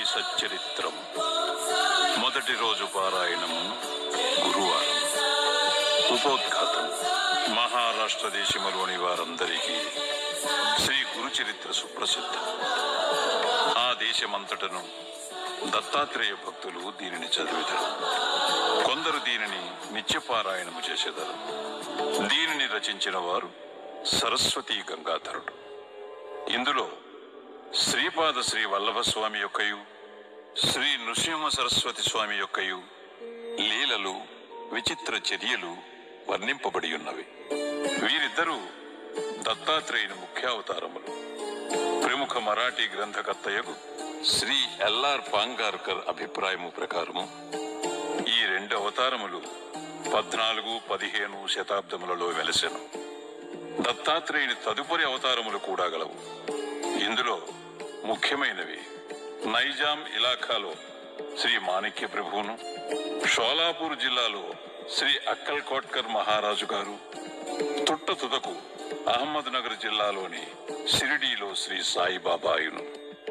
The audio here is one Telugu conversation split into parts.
సచ్చరిత్రం మొదటి రోజు పారాయణము గురువారం ఉపోద్ఘాతం మహారాష్ట్ర దేశములోని వారందరికీ శ్రీ గురు చరిత్ర సుప్రసిద్ధం ఆ దేశమంతటను దత్తాత్రేయ భక్తులు దీనిని చదివిదరు కొందరు దీనిని నిత్యపారాయణము చేసేదరు దీనిని రచించిన వారు సరస్వతీ గంగాధరుడు ఇందులో శ్రీపాద శ్రీ వల్లభ స్వామి యొక్కయు శ్రీ నృసింహ సరస్వతి స్వామి యొక్కయు లీలలు విచిత్ర చర్యలు వర్ణింపబడి ఉన్నవి వీరిద్దరూ దత్తాత్రేయుని ముఖ్యావతారములు ప్రముఖ మరాఠీ గ్రంథకర్తయగు శ్రీ ఎల్ఆర్ పాంగార్కర్ అభిప్రాయము ప్రకారము ఈ రెండు అవతారములు పద్నాలుగు పదిహేను శతాబ్దములలో వెలసెను దత్తాత్రేయుని తదుపరి అవతారములు కూడా గలవు ఇందులో ముఖ్యమైనవి నైజాం ఇలాఖాలో శ్రీ మాణిక్య ప్రభువును షోలాపూర్ జిల్లాలో శ్రీ అక్కల్ కోట్కర్ మహారాజు గారు తుట్ట తుదకు అహ్మద్ నగర్ జిల్లాలోని షిరిడీలో శ్రీ సాయిబాబాయును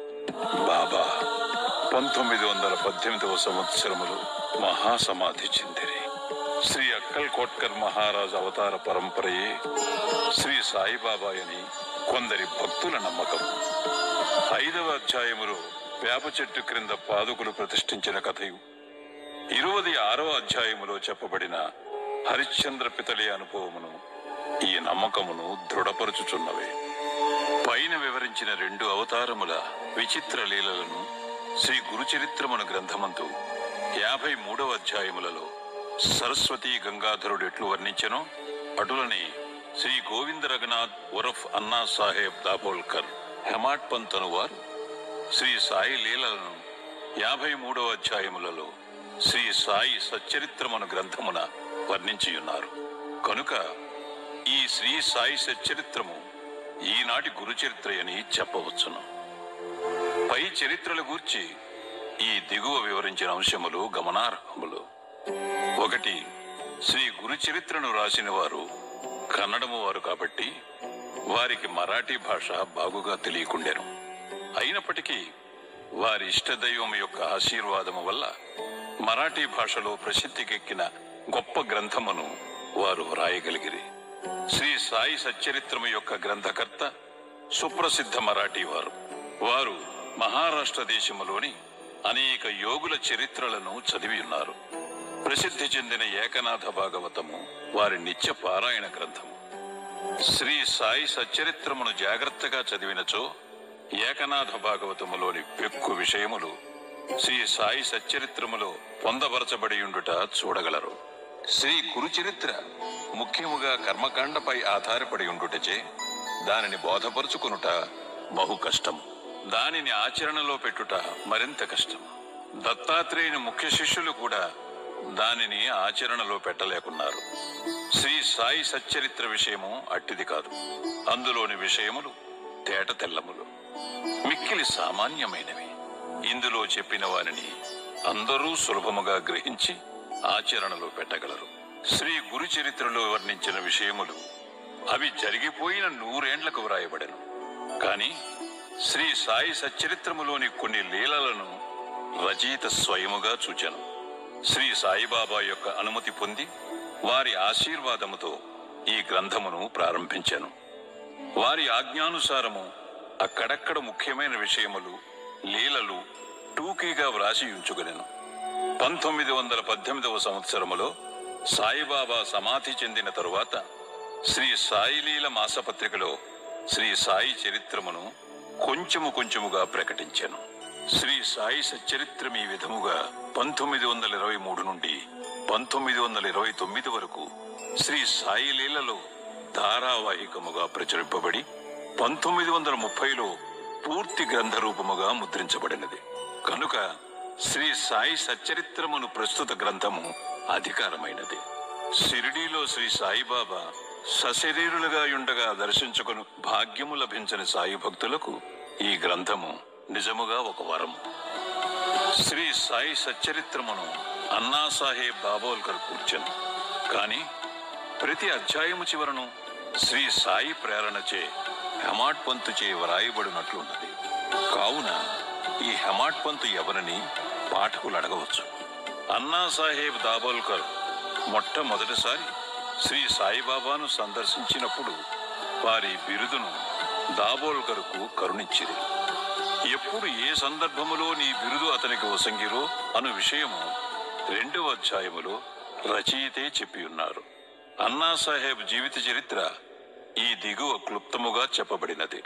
బాబా పంతొమ్మిది వందల పద్దెనిమిదవ సంవత్సరములో మహాసమాధి చెందిరి శ్రీ అక్కల్ కోట్కర్ మహారాజు అవతార పరంపరయే శ్రీ సాయిబాబాయని కొందరి భక్తుల నమ్మకం ఐదవ అధ్యాయములో వేప చెట్టు క్రింద పాదుకులు ప్రతిష్ఠించిన కథయు ఇరువది ఆరవ అధ్యాయములో చెప్పబడిన హరిశ్చంద్ర పితలి అనుభవమును ఈ నమ్మకమును దృఢపరుచుచున్నవే పైన వివరించిన రెండు అవతారముల విచిత్ర లీలలను శ్రీ గురుచరిత్రమున గ్రంథమందు యాభై మూడవ అధ్యాయములలో సరస్వతి గంగాధరుడు ఎట్లు వర్ణించెనో అటులని శ్రీ గోవింద రఘునాథ్ ఉరఫ్ అన్నా సాహెబ్ దాబోల్కర్ హెమాట్ పంతను వారు శ్రీ సాయి లీలలను యాభై మూడవ అధ్యాయములలో శ్రీ సాయి సచ్చరిత్రమున గ్రంథమున వర్ణించియున్నారు కనుక ఈ శ్రీ సాయి సచ్చరిత్రము ఈనాటి గురుచరిత్ర అని చెప్పవచ్చును పై చరిత్రల గూర్చి ఈ దిగువ వివరించిన అంశములు గమనార్హములు ఒకటి శ్రీ గురు చరిత్రను రాసిన వారు కన్నడము వారు కాబట్టి వారికి మరాఠీ భాష బాగుగా తెలియకుండెను అయినప్పటికీ వారి ఇష్టదైవం యొక్క ఆశీర్వాదము వల్ల మరాఠీ భాషలో ప్రసిద్ధికెక్కిన గొప్ప గ్రంథమును వారు వ్రాయగలిగిరి శ్రీ సాయి సచ్చరిత్రము యొక్క గ్రంథకర్త సుప్రసిద్ధ మరాఠీ వారు వారు మహారాష్ట్ర దేశములోని అనేక యోగుల చరిత్రలను చదివి ఉన్నారు ప్రసిద్ధి చెందిన ఏకనాథ భాగవతము వారి నిత్య పారాయణ గ్రంథము శ్రీ సాయి సచ్చరిత్రమును జాగ్రత్తగా చదివినచో ఏకనాథ భాగవతములోని పెక్కు విషయములు శ్రీ సాయి సచ్చరిత్రములో పొందపరచబడి ఉండుట చూడగలరు శ్రీ గురుచరిత్ర ముఖ్యముగా కర్మకాండపై ఆధారపడి ఉండుటచే దానిని బోధపరుచుకునుట బహు కష్టం దానిని ఆచరణలో పెట్టుట మరింత కష్టం దత్తాత్రేయుని ముఖ్య శిష్యులు కూడా దానిని ఆచరణలో పెట్టలేకున్నారు శ్రీ సాయి సచ్చరిత్ర విషయము అట్టిది కాదు అందులోని విషయములు తేట తెల్లములు మిక్కిలి సామాన్యమైనవి ఇందులో చెప్పిన వారిని అందరూ సులభముగా గ్రహించి ఆచరణలో పెట్టగలరు శ్రీ గురు చరిత్రలో వర్ణించిన విషయములు అవి జరిగిపోయిన నూరేండ్లకు వ్రాయబడెను కాని శ్రీ సాయి సచ్చరిత్రములోని కొన్ని లీలలను రచయిత స్వయముగా చూచెను శ్రీ సాయిబాబా యొక్క అనుమతి పొంది వారి ఆశీర్వాదముతో ఈ గ్రంథమును ప్రారంభించాను వారి ఆజ్ఞానుసారము అక్కడక్కడ ముఖ్యమైన విషయములు లీలలు టూకీగా వ్రాసి ఉంచుగనెను పంతొమ్మిది వందల పద్దెనిమిదవ సంవత్సరములో సాయిబాబా సమాధి చెందిన తరువాత శ్రీ సాయిలీల మాసపత్రికలో శ్రీ సాయి చరిత్రమును కొంచెము కొంచెముగా ప్రకటించాను శ్రీ సాయి సచ్చరిత్రం ఈ విధముగా పంతొమ్మిది వందల ఇరవై మూడు నుండి పంతొమ్మిది వందల ఇరవై తొమ్మిది వరకు శ్రీ సాయి లీలలో ధారావాహికముగా ప్రచురింపబడి పంతొమ్మిది వందల ముప్పైలో పూర్తి గ్రంథ రూపముగా ముద్రించబడినది కనుక శ్రీ సాయి సచ్చరిత్రమును ప్రస్తుత గ్రంథము అధికారమైనది షిరిడీలో శ్రీ సాయిబాబా సశరీరులుగా ఉండగా దర్శించుకుని భాగ్యము లభించని సాయి భక్తులకు ఈ గ్రంథము నిజముగా ఒక వరం శ్రీ సాయి సచ్చరిత్రమును అన్నాసాహెబ్ బాబోల్కర్ కూర్చను కానీ ప్రతి అధ్యాయము చివరను శ్రీ సాయి ప్రేరణచే హెమాట్ పంతుచే వ్రాయబడినట్లున్నది కావున ఈ హెమాట్ పంతు ఎవరని పాఠకులు అడగవచ్చు అన్నా సాహెబ్ దాబోల్కర్ మొట్టమొదటిసారి శ్రీ సాయిబాబాను సందర్శించినప్పుడు వారి బిరుదును దాబోల్కర్కు కరుణించింది ఎప్పుడు ఏ సందర్భములో నీ బిరుదు అతనికి వసంగిరో అను విషయము రెండవ అధ్యాయములో రచయితే చెప్పి ఉన్నారు అన్నా సాహెబ్ జీవిత చరిత్ర ఈ దిగువ క్లుప్తముగా చెప్పబడినది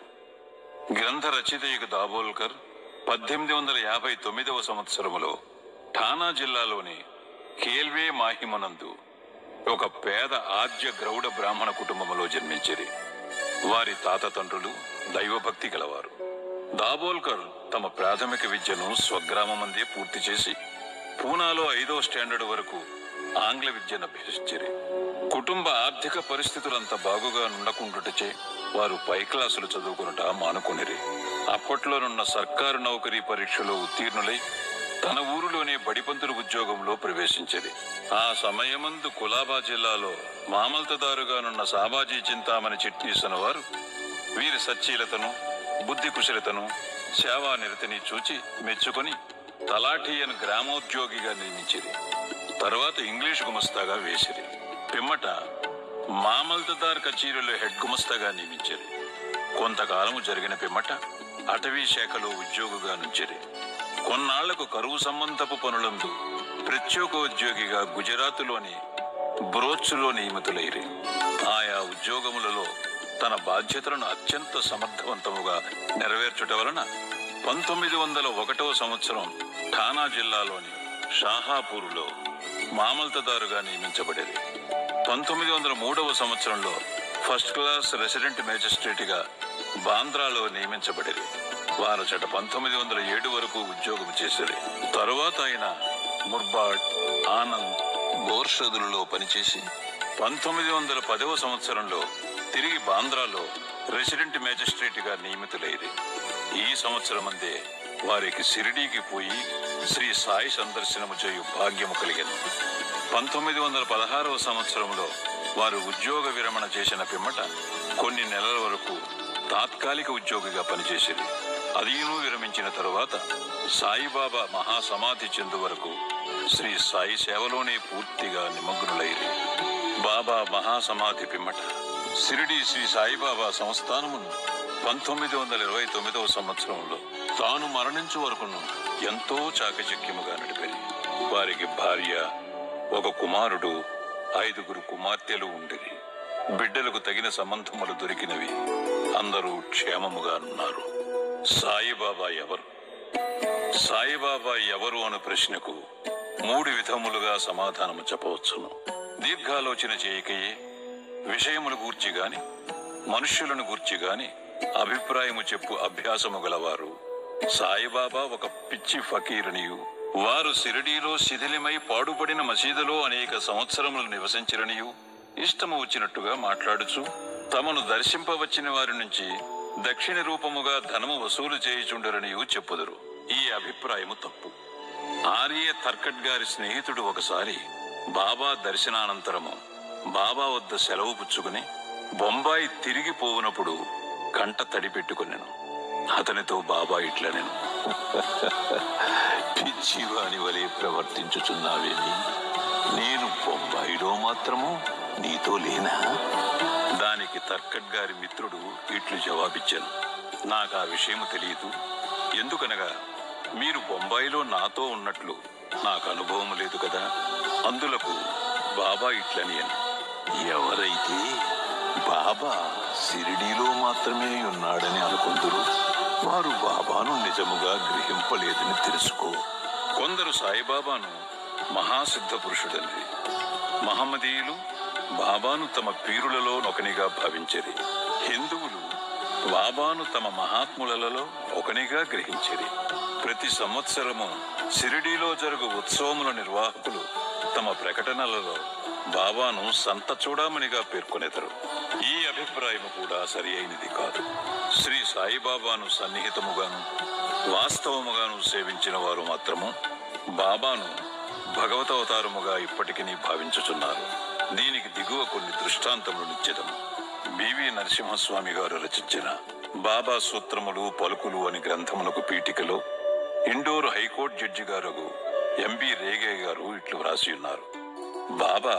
గ్రంథ రచయిత దాబోల్కర్ పద్దెనిమిది వందల యాభై తొమ్మిదవ సంవత్సరములో ఠానా జిల్లాలోని కేల్వే మాహిమనందు ఒక పేద ఆద్య గ్రౌడ బ్రాహ్మణ కుటుంబములో జన్మించిరి వారి తాత తండ్రులు దైవభక్తి గలవారు దాబోల్కర్ తమ ప్రాథమిక విద్యను స్వగ్రామమందే పూర్తి చేసి పూనాలో ఐదో స్టాండర్డ్ వరకు ఆంగ్ల విద్యను అభ్యసించిరి కుటుంబ ఆర్థిక పరిస్థితులంత బాగుగా నుండకుండుటచే వారు పై క్లాసులు చదువుకునుట మానుకునిరి అప్పట్లోనున్న సర్కారు నౌకరీ పరీక్షలో ఉత్తీర్ణులై తన ఊరిలోనే బడిపంతుల ఉద్యోగంలో ప్రవేశించింది ఆ సమయమందు కులాబా జిల్లాలో మామల్తదారుగానున్న సాబాజీ చింతామణి చిట్నీసన వారు వీరి సచ్చీలతను బుద్ధి కుశలతను సేవా నిరతిని చూచి మెచ్చుకొని తలాఠీయను గ్రామోద్యోగిగా నియమించిరి తరువాత ఇంగ్లీష్ గుమస్తాగా వేసిరి పిమ్మట మామల్తదార్ కచేరీలో హెడ్ గుమస్తాగా నియమించిరి కొంతకాలము జరిగిన పిమ్మట అటవీ శాఖలో ఉద్యోగిగా నుంచిరి కొన్నాళ్లకు కరువు సంబంధపు పనులందు ప్రత్యేకోద్యోగిగా గుజరాతులోని బ్రోచ్లో నియమితులైరి ఆయా ఉద్యోగములలో తన బాధ్యతలను అత్యంత సమర్థవంతముగా నెరవేర్చుట వలన పంతొమ్మిది వందల ఒకటవ సంవత్సరం ఠానా జిల్లాలోని షాహాపూర్లో మామల్తదారుగా నియమించబడేది పంతొమ్మిది వందల మూడవ సంవత్సరంలో ఫస్ట్ క్లాస్ రెసిడెంట్ మేజిస్ట్రేట్గా బాంద్రాలో నియమించబడేది వారు చెట పంతొమ్మిది వందల ఏడు వరకు ఉద్యోగం చేసేది తరువాత ఆయన ముర్బాడ్ ఆనంద్ బోర్షదులలో పనిచేసి పంతొమ్మిది వందల పదవ సంవత్సరంలో తిరిగి బాంద్రాలో రెసిడెంట్ మేజిస్ట్రేట్గా నియమితులైది ఈ సంవత్సరమందే వారికి షిరిడీకి పోయి శ్రీ సాయి సందర్శనము చేయు భాగ్యము కలిగింది పంతొమ్మిది వందల పదహారవ సంవత్సరంలో వారు ఉద్యోగ విరమణ చేసిన పిమ్మట కొన్ని నెలల వరకు తాత్కాలిక ఉద్యోగిగా పనిచేసింది అదీను విరమించిన తరువాత సాయిబాబా మహాసమాధి చెందు వరకు శ్రీ సాయి సేవలోనే పూర్తిగా నిమగ్నులైరి బాబా మహాసమాధి పిమ్మట సిరిడి శ్రీ సాయిబాబా సంస్థానమును పంతొమ్మిది వందల ఇరవై తొమ్మిదవ సంవత్సరంలో తాను మరణించు వరకును ఎంతో చాకచక్యముగా నడిపారు వారికి భార్య ఒక కుమారుడు ఐదుగురు కుమార్తెలు ఉండిరి బిడ్డలకు తగిన సంబంధములు దొరికినవి అందరూ క్షేమముగా ఉన్నారు సాయిబాబా ఎవరు సాయిబాబా ఎవరు అను ప్రశ్నకు మూడు విధములుగా సమాధానము చెప్పవచ్చును దీర్ఘాలోచన చేయకయే విషయములు గూర్చి గాని మనుష్యులను గూర్చి గాని అభిప్రాయము చెప్పు అభ్యాసము గలవారు సాయిబాబా ఒక పిచ్చి ఫకీరనియు వారు సిరిడీలో శిథిలమై పాడుపడిన మసీదులో అనేక సంవత్సరములు నివసించిరనియు ఇష్టము వచ్చినట్టుగా మాట్లాడుచు తమను దర్శింపవచ్చిన వారి నుంచి దక్షిణ రూపముగా ధనము వసూలు చేయుచుండరనియు చెప్పుదురు ఈ అభిప్రాయము తప్పు ఆర్య తర్కట్ గారి స్నేహితుడు ఒకసారి బాబా దర్శనానంతరము బాబా వద్ద సెలవు పుచ్చుకుని బొంబాయి తిరిగి పోవునప్పుడు కంట తడి పెట్టుకున్నాను అతనితో బాబా ఇట్లా నేను పిచ్చివాని వలె ప్రవర్తించుచున్నావేమి నేను బొంబాయిలో మాత్రము నీతో లేనా దానికి తర్కట్ గారి మిత్రుడు ఇట్లు జవాబిచ్చాను నాకు ఆ విషయం తెలియదు ఎందుకనగా మీరు బొంబాయిలో నాతో ఉన్నట్లు నాకు అనుభవం లేదు కదా అందులకు బాబా ఇట్లని అని ఎవరైతే బాబా సిరిడీలో మాత్రమే ఉన్నాడని అనుకుందరు వారు బాబాను నిజముగా గ్రహింపలేదని తెలుసుకో కొందరు సాయిబాబాను మహాసిద్ధ పురుషుడని మహమ్మదీయులు బాబాను తమ పీరులలో ఒకనిగా భావించరి హిందువులు బాబాను తమ మహాత్ములలో ఒకనిగా గ్రహించరి ప్రతి సంవత్సరము షిరిడీలో జరుగు ఉత్సవముల నిర్వాహకులు తమ ప్రకటనలలో బాబాను సంత చూడమనిగా పేర్కొనేదరు ఈ అభిప్రాయము కూడా సరి అయినది కాదు శ్రీ సాయిబాబాను సన్నిహితముగాను వాస్తవముగాను సేవించిన వారు మాత్రము బాబాను భగవతవతారముగా ఇప్పటికీ భావించుచున్నారు దీనికి దిగువ కొన్ని దృష్టాంతములు నిశ్చితము బివి నరసింహస్వామి గారు రచించిన బాబా సూత్రములు పలుకులు అని గ్రంథములకు పీఠికలో ఇండోర్ హైకోర్టు జడ్జి గారు ఎంబి రేగే గారు ఇట్లు వ్రాసి ఉన్నారు బాబా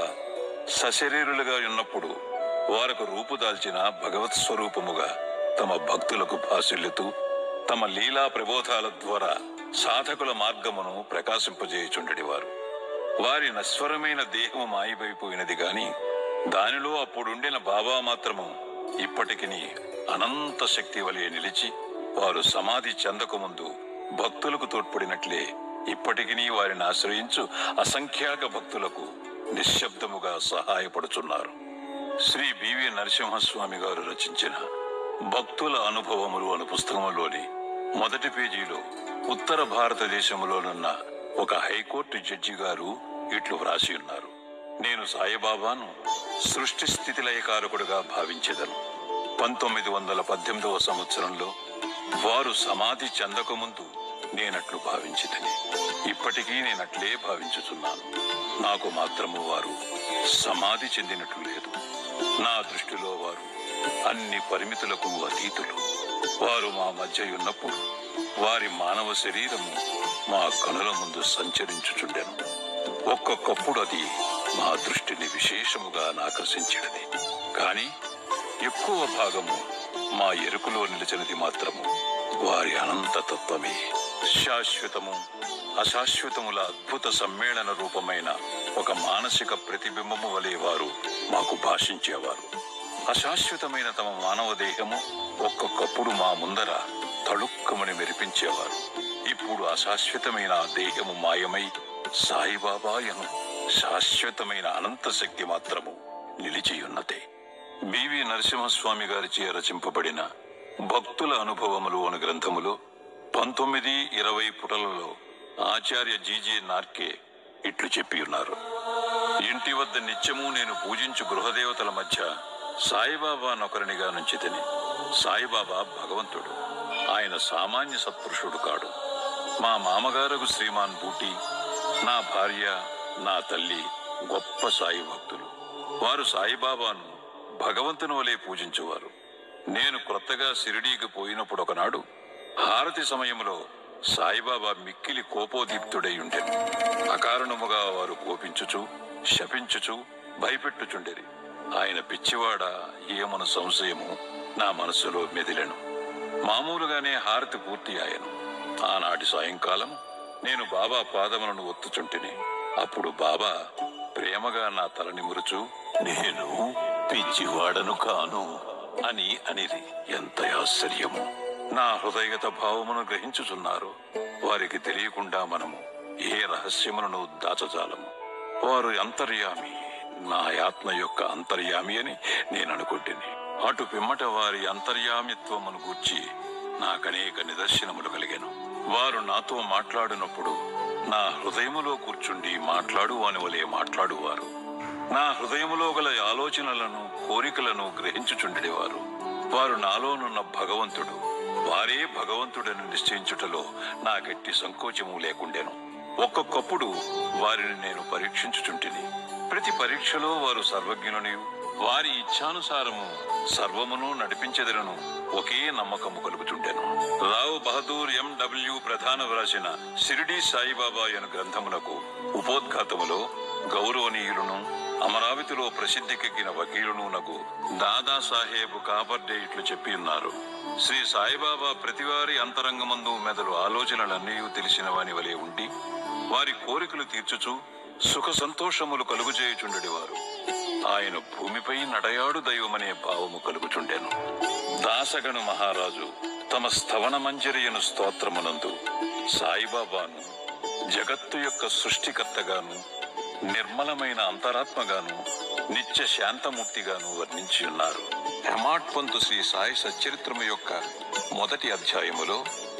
సశరీరులుగా ఉన్నప్పుడు వారకు రూపుదాల్చిన భగవత్ స్వరూపముగా తమ భక్తులకు భాసిల్లుతూ తమ లీలా ప్రబోధాల ద్వారా సాధకుల మార్గమును ప్రకాశింపజేయుచుండెడివారు వారి నశ్వరమైన దేహము మాయమైపోయినది గాని దానిలో అప్పుడుండిన బాబా మాత్రము ఇప్పటికిని అనంత శక్తి వలె నిలిచి వారు సమాధి చెందకముందు భక్తులకు తోడ్పడినట్లే ఇప్పటికిని వారిని ఆశ్రయించు అసంఖ్యాక భక్తులకు నిశ్శబ్దముగా సహాయపడుచున్నారు శ్రీ బివి నరసింహస్వామి గారు రచించిన భక్తుల అనుభవములు అను పుస్తకంలోని మొదటి పేజీలో ఉత్తర భారతదేశంలోనున్న ఒక హైకోర్టు జడ్జి గారు ఇట్లు వ్రాసి ఉన్నారు నేను సాయిబాబాను సృష్టి స్థితిలయకారకుడుగా భావించెదను పంతొమ్మిది వందల పద్దెనిమిదవ సంవత్సరంలో వారు సమాధి చెందకముందు నేనట్లు భావించిదని ఇప్పటికీ నేనట్లే భావించుచున్నాను నాకు మాత్రము వారు సమాధి చెందినట్లు లేదు నా దృష్టిలో వారు అన్ని పరిమితులకు అతీతులు వారు మా మధ్య ఉన్నప్పుడు వారి మానవ శరీరము మా కనుల ముందు సంచరించుచుండెను ఒక్కొక్కప్పుడు అది మా దృష్టిని విశేషముగా ఆకర్షించినది కానీ ఎక్కువ భాగము మా ఎరుకలో నిలిచినది మాత్రము వారి అనంత తత్వమే శాశ్వతము అశాశ్వతముల అద్భుత సమ్మేళన రూపమైన ఒక మానసిక ప్రతిబింబము వలె వారు మాకు భాషించేవారు అశాశ్వతమైన తమ మానవ దేహము ఒక్కొక్కప్పుడు మా ముందర తళుక్కమని మెరిపించేవారు ఇప్పుడు అశాశ్వతమైన ఆ దేహము మాయమై సాయిబాబాయను శాశ్వతమైన అనంత శక్తి మాత్రము నిలిచియున్నదే బివి నరసింహస్వామి గారిచే రచింపబడిన భక్తుల అనుభవములు అను గ్రంథములో పంతొమ్మిది ఇరవై పుటలలో ఆచార్య జీజే నార్కే ఇట్లు చెప్పి ఉన్నారు ఇంటి వద్ద నిత్యము నేను పూజించు గృహదేవతల మధ్య సాయిబాబా నొకరినిగా నుంచి తిని సాయిబాబా భగవంతుడు ఆయన సామాన్య సత్పురుషుడు కాడు మా మామగారకు శ్రీమాన్ బూటి నా భార్య నా తల్లి గొప్ప సాయి భక్తులు వారు సాయిబాబాను భగవంతుని వలె పూజించేవారు నేను క్రొత్తగా షిరిడీకి పోయినప్పుడు ఒకనాడు హారతి సమయంలో సాయిబాబా మిక్కిలి కోపోదీప్తుడై ఉండెను అకారణముగా వారు కోపించుచు శపించుచు భయపెట్టుచుండెరి ఆయన పిచ్చివాడ ఏమను సంశయము నా మనసులో మెదిలెను మామూలుగానే హారతి పూర్తి ఆయను ఆనాటి సాయంకాలం నేను బాబా పాదములను ఒత్తుచుంటిని అప్పుడు బాబా ప్రేమగా నా తల నిమురుచు నేను పిచ్చివాడను కాను అని అనిది ఎంత ఆశ్చర్యము నా హృదయగత భావమును గ్రహించుచున్నారు వారికి తెలియకుండా మనము ఏ రహస్యములను దాచజాలము వారు అంతర్యామి నా ఆత్మ యొక్క అంతర్యామి అని నేను అనుకుంటుని అటు పిమ్మట వారి అంతర్యామిత్వమును గూర్చి నాకనేక నిదర్శనములు కలిగాను వారు నాతో మాట్లాడినప్పుడు నా హృదయములో కూర్చుండి మాట్లాడు అని వలె మాట్లాడువారు నా హృదయములో గల ఆలోచనలను కోరికలను గ్రహించుచుండేవారు వారు నాలోనున్న భగవంతుడు వారే భగవంతుడని నిశ్చయించుటలో నా గట్టి సంకోచము లేకుండెను ఒక్కొక్కప్పుడు వారిని నేను పరీక్షించుచుంటిని ప్రతి పరీక్షలో వారు సర్వజ్ఞులని వారి ఇచ్ఛానుసారము సర్వమును నడిపించెదరను ఒకే నమ్మకము కలుగుచుండెను రావు బహదూర్ ఎండబ్ల్యూ ప్రధాన వ్రాసిన షిరిడి సాయిబాబా అను గ్రంథములకు ఉపోద్ఘాతములో గౌరవనీయులను అమరావతిలో ప్రసిద్ధికెక్కిన వకీలును నగు దాదా సాహేబ్ కాబర్డే ఇట్లు చెప్పి ఉన్నారు శ్రీ సాయిబాబా ప్రతివారి అంతరంగమందు మెదలు ఆలోచనలన్నీ తెలిసిన వాని వలె ఉండి వారి కోరికలు తీర్చుచు సుఖ సంతోషములు కలుగుచేయుచుండెడివారు ఆయన భూమిపై నడయాడు దైవమనే భావము కలుగుచుండెను దాసగను మహారాజు తమ స్థవన మంజరియను స్తోత్రమునందు సాయిబాబాను జగత్తు యొక్క సృష్టికర్తగాను నిర్మలమైన అంతరాత్మగాను నిత్య శాంతమూర్తిగాను వర్ణించి ఉన్నారు హెమాట్ పంతు శ్రీ సాయి సచ్చరిత్రము యొక్క మొదటి అధ్యాయములో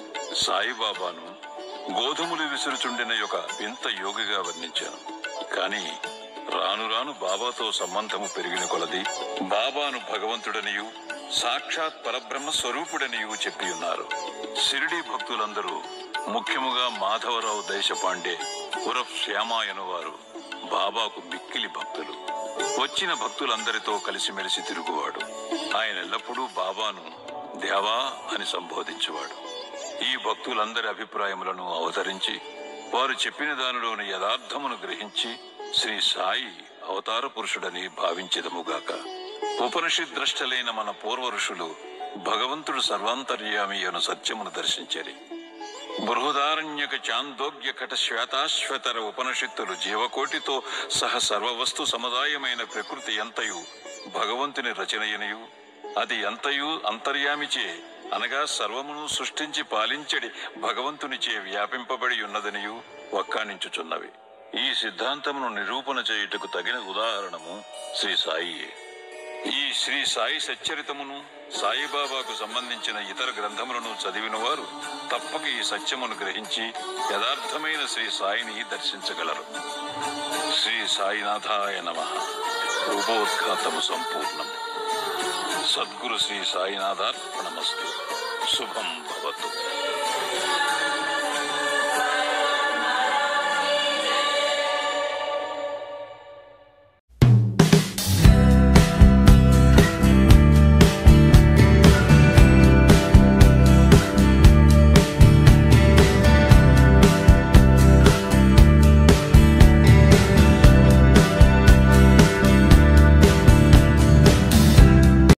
సాయిబాబాను గోధుమలు విసురుచుండిన యొక్క వింత యోగిగా వర్ణించాను కానీ రాను రాను బాబాతో సంబంధము పెరిగిన కొలది బాబాను భగవంతుడనియు సాక్షాత్ పరబ్రహ్మ స్వరూపుడనియు చెప్పి ఉన్నారు షిరిడి భక్తులందరూ ముఖ్యముగా మాధవరావు దేశపాండే ఉరఫ్ శ్యామాయను వారు బాబాకు మిక్కిలి భక్తులు వచ్చిన భక్తులందరితో కలిసిమెలిసి తిరుగువాడు ఆయన ఎల్లప్పుడూ బాబాను దేవా అని సంబోధించేవాడు ఈ భక్తులందరి అభిప్రాయములను అవతరించి వారు చెప్పిన దానిలోని యథార్థమును గ్రహించి శ్రీ సాయి అవతార పురుషుడని భావించెదముగాక ఉపనిషత్ ద్రష్టలైన మన పూర్వ ఋషులు భగవంతుడు సర్వాంతర్యామి అను సత్యమును దర్శించరి బృహదారణ్యక చాందోగ్య కట శ్వేతాశ్వతర ఉపనిషత్తులు జీవకోటితో సహ సర్వవస్తు సముదాయమైన ప్రకృతి ఎంతయు భగవంతుని రచనయనియు అది ఎంతయు అంతర్యామిచే అనగా సర్వమును సృష్టించి పాలించడి భగవంతునిచే వ్యాపింపబడి ఉన్నదనియు వక్కాణించుచున్నవి ఈ సిద్ధాంతమును నిరూపణ చేయుటకు తగిన ఉదాహరణము శ్రీ సాయియే ఈ శ్రీ సాయి సచ్చరితమును సాయిబాబాకు సంబంధించిన ఇతర గ్రంథములను చదివిన వారు తప్పక ఈ సత్యమును గ్రహించి యథార్థమైన శ్రీ సాయిని దర్శించగలరు శ్రీ సాయినాథాయ నమ రూపోద్ఘాతము సంపూర్ణం సద్గురు శ్రీ సాయినాథార్పణమస్తు శుభం భవతు